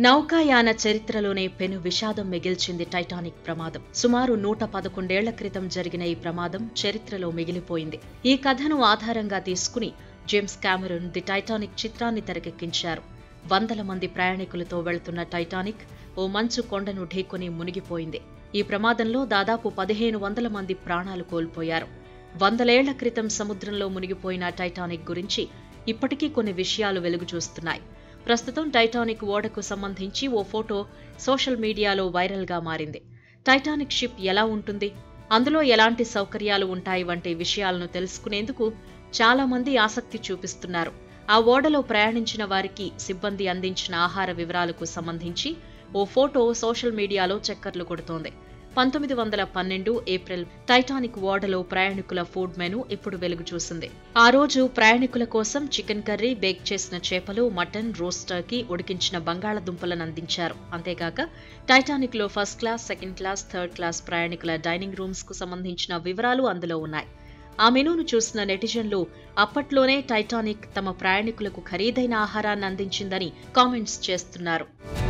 నౌకాయాన చరిత్రలోనే పెను విషాదం మిగిల్చింది టైటానిక్ ప్రమాదం సుమారు నూట పదకొండేళ్ల క్రితం జరిగిన ఈ ప్రమాదం చరిత్రలో మిగిలిపోయింది ఈ కథను ఆధారంగా తీసుకుని జేమ్స్ కామెరూన్ ది టైటానిక్ చిత్రాన్ని తెరకెక్కించారు వందల మంది ప్రయాణికులతో వెళ్తున్న టైటానిక్ ఓ మంచు కొండను ఢీకొని మునిగిపోయింది ఈ ప్రమాదంలో దాదాపు పదిహేను వందల మంది ప్రాణాలు కోల్పోయారు వందలేళ్ల క్రితం సముద్రంలో మునిగిపోయిన టైటానిక్ గురించి ఇప్పటికీ కొన్ని విషయాలు వెలుగు చూస్తున్నాయి ప్రస్తుతం టైటానిక్ ఓడకు సంబంధించి ఓ ఫోటో సోషల్ మీడియాలో వైరల్గా మారింది టైటానిక్ షిప్ ఎలా ఉంటుంది అందులో ఎలాంటి సౌకర్యాలు ఉంటాయి వంటి విషయాలను తెలుసుకునేందుకు చాలా మంది ఆసక్తి చూపిస్తున్నారు ఆ ఓడలో ప్రయాణించిన వారికి సిబ్బంది అందించిన ఆహార వివరాలకు సంబంధించి ఓ ఫోటో సోషల్ మీడియాలో చక్కర్లు కొడుతోంది పంతొమ్మిది వందల పన్నెండు ఏప్రిల్ టైటానిక్ ఓడలో ప్రయాణికుల ఫుడ్ మెను ఇప్పుడు వెలుగు చూసింది ఆ రోజు ప్రయాణికుల కోసం చికెన్ కర్రీ బేక్ చేసిన చేపలు మటన్ రోస్ట్ టర్కీ ఉడికించిన బంగాళదుంపలను అందించారు అంతేగాక టైటానిక్ లో first class second class third class ప్రయాణికుల డైనింగ్ రూమ్స్ కు సంబంధించిన వివరాలు అందులో ఉన్నాయి ఆ మెనూను చూసిన నెటిజన్లు అప్పట్లోనే టైటానిక్ తమ ప్రయాణికులకు ఖరీదైన ఆహారాన్ని అందించిందని కామెంట్స్ చేస్తున్నారు